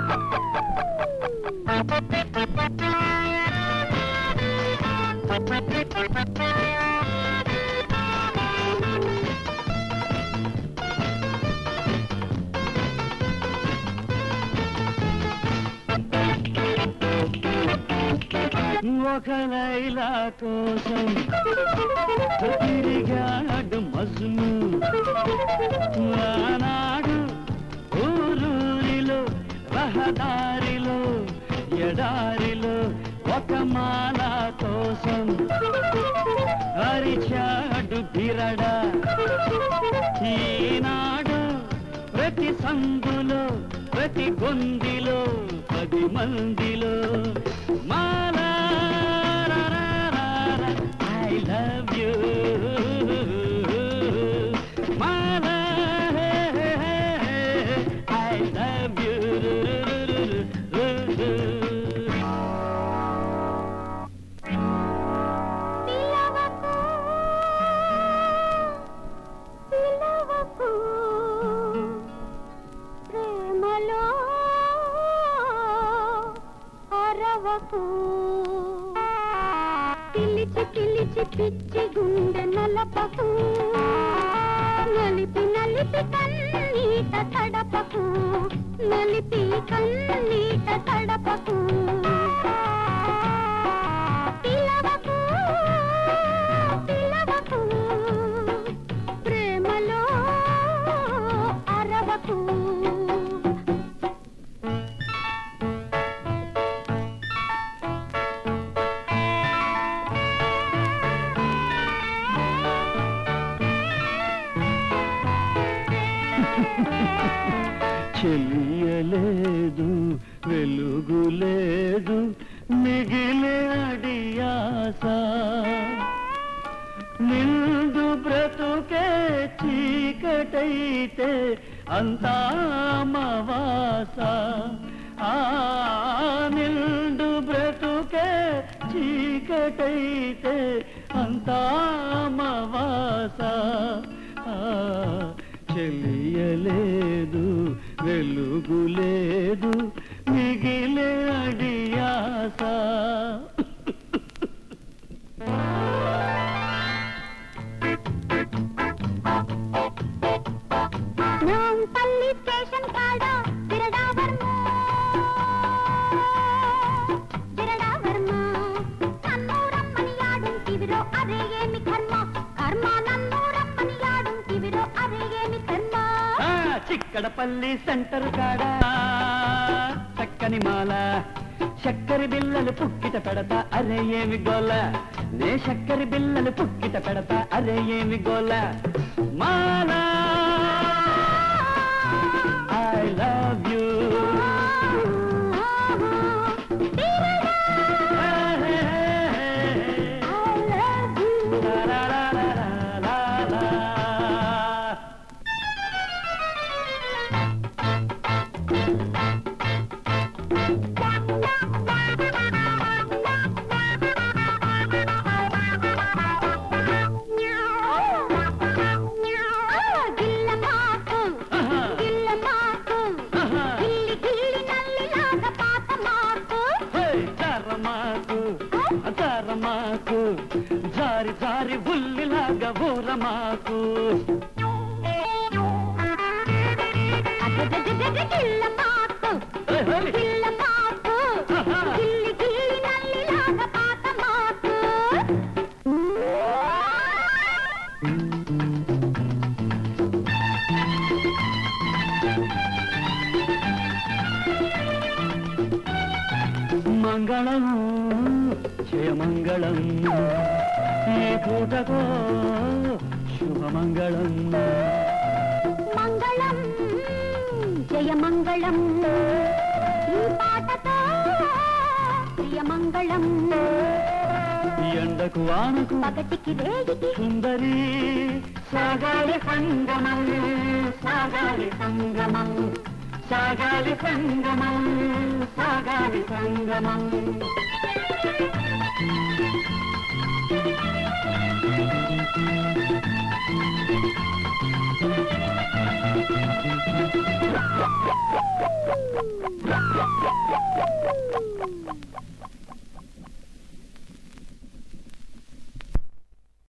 ఒక లైలా కోసం తిరిగాడు మజును ఆనాడు ఊరూరిలో రహదారిలో ఎడారిలో ఒక మాల కోసం అరిచాడు బిరడ ఈనాడు ప్రతి సందులో ప్రతి గొందిలో పది మందిలో Mala I love you Mala I love you పిలవకు పిలవకు ప్రేమలో అరవకు పిలిచి పిలిచి పిచ్చి గుండె నలపకు నలిపి నలిపి కన్నీట తడపకు నలిపి కన్నీట తడపకు పిలవకు పిలవకు ప్రేమలో అరవకు చెలియలేదు వెలుగులేదు మిగిలే అడియాస నిండు బ్రతుకే చీకటైతే అంతా మవాస ఆ నిండు బ్రతుకే చీకటైతే అంతా మవాస ఆ చెలియలేదు వెలుగులేదు మిగిలే అడియాస నాంపల్లి స్టేషన్ కాడ బిరడా వర్మ బిరడా వర్మ నన్ను రమ్మని యాడుంటివిరో అరే ఏమి కర్మ కర్మ నన్ను రమ్మని యాడుంటివిరో అరే ఏమి కర్మ ఆ, చిక్కడపల్లి సెంటర్ కాడా చక్కని మాల చక్కరి బిల్లలు పుక్కిట పెడతా అరే ఏమి గోల నే చక్కరి బిల్లలు పుక్కిట పెడతా అరే ఏమి గోల మాల ఐ లవ్ యూ గిల్లమాకు గిల్లమాకు గిల్లి గిల్లి నల్లిలాగా పాత మాకు తరమాకు తరమాకు జారి జారి ఉల్లిలాగా ఊరమాకు గిల్లమాకు గిల్లమాకు గిల్లి గిల్లి నల్లిలాగా పాత మాకు మంగళం జయమంగళం ఈ పూటకో శుభమంగళం మంగళం జయ మంగళం ఈ పాటతో ప్రియమంగళం ఎండకు వానకు పగటికి రేగికి సుందరి సాగాలి సంగమం సాగాలి సంగమం సాగాలి సంగమం సాగాలి సంగమం ఆ